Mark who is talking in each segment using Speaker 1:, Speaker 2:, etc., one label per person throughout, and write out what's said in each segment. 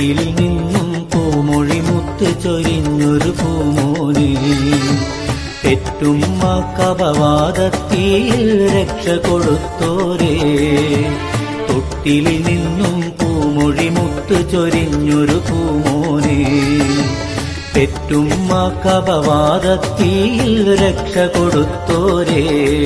Speaker 1: തൊട്ടിലിൽ നിന്നും പൂമൊഴി മുത്ത് ചൊരിഞ്ഞൊരു പൂമോനെ പെറ്റുമ്മ കപവാദത്തിയിൽ രക്ഷ കൊടുത്തോരേ തൊട്ടിലിൽ നിന്നും പൂമൊഴി മുത്ത് ചൊരിഞ്ഞൊരു പൂമോനെ പെറ്റുമ്മ കപവാദത്തിയിൽ രക്ഷ കൊടുത്തോരേ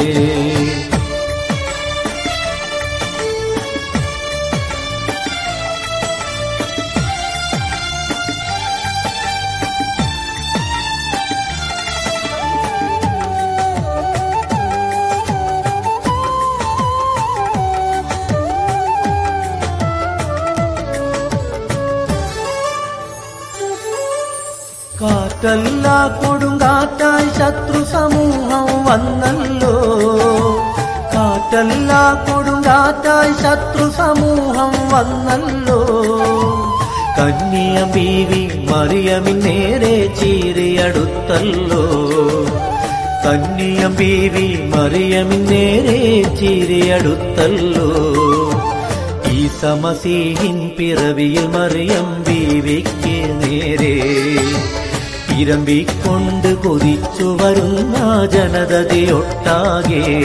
Speaker 1: കാറ്റല്ല കൊടുങ്കാറ്റായി ശത്രു സമൂഹം വന്നല്ലോ കാറ്റല്ല കൊടുങ്കാറ്റായി ശത്രു സമൂഹം വന്നല്ലോ കന്യ ബീവി മറിയമിൻ നേരെ ചീരിയടുത്തല്ലോ കന്യ ബീവി മറിയമിൻ നേരെ ചീരിയടുത്തല്ലോ ഈ സമസീഹിൻ പിറവിയിൽ മറിയം ബീവിക്ക് നേരെ ഇരമ്പിക്കൊണ്ട് കൊതിച്ചു വരുന്ന ജനതയൊട്ടാകെ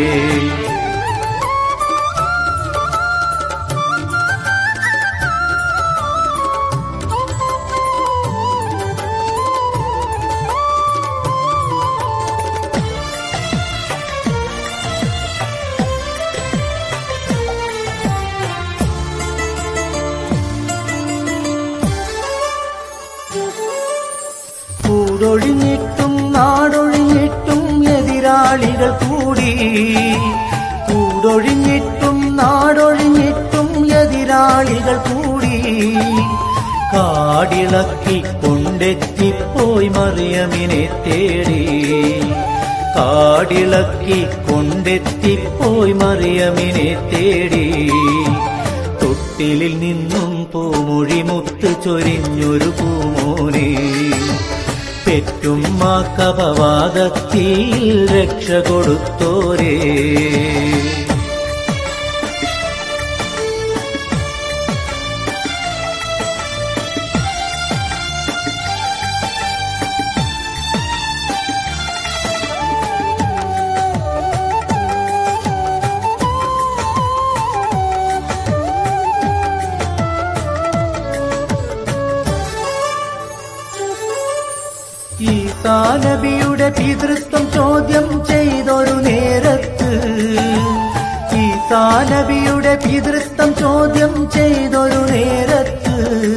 Speaker 1: കൂടൊഴിഞ്ഞിട്ടും നാടൊഴിഞ്ഞിട്ടും എതിരാളികൾ കൂടി കൂടൊഴിഞ്ഞിട്ടും നാടൊഴിഞ്ഞിട്ടും എതിരാളികൾ കൂടി കാടിളക്കി കൊണ്ടെത്തിപ്പോയി മറിയമിനെ തേടി കാടിളക്കി കൊണ്ടെത്തിപ്പോയി മറിയമിനെ തേടി തൊട്ടിലിൽ നിന്നും പൂമൊഴി മുത്ത് ചൊരിഞ്ഞൊരു പൂമോനെ പെറ്റുമ്മ കപവാദത്തിൽ രക്ഷ കൊടുത്തോരേ ഈസാനബിയുടെ പിതൃത്വം ചോദ്യം ചെയ്തൊരു നേരത്ത് ഈസാനബിയുടെ പിതൃത്വം ചോദ്യം ചെയ്തൊരു നേരത്ത്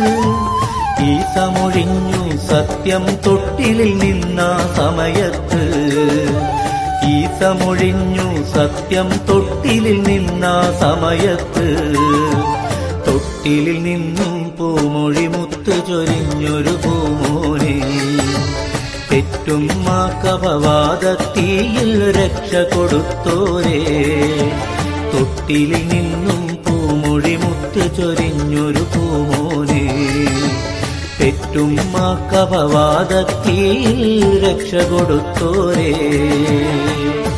Speaker 1: ഈസമൊഴിഞ്ഞു സത്യം തൊട്ടിലിൽ നിന്ന സമയത്ത് ഈസമൊഴിഞ്ഞു സത്യം തൊട്ടിലിൽ നിന്ന സമയത്ത് തൊട്ടിലിൽ നിന്നും പൂമൊഴി മുത്ത് ചൊരിഞ്ഞൊരു പൂമോനെ പെറ്റുമ്മ കപവാദത്തിയിൽ രക്ഷ കൊടുത്തോരേ തൊട്ടിലിൽ നിന്നും പൂമൊഴി മുത്ത് ചൊരിഞ്ഞൊരു പൂമോനെ പെറ്റുമ്മ കപവാദത്തിയിൽ രക്ഷ കൊടുത്തോരേ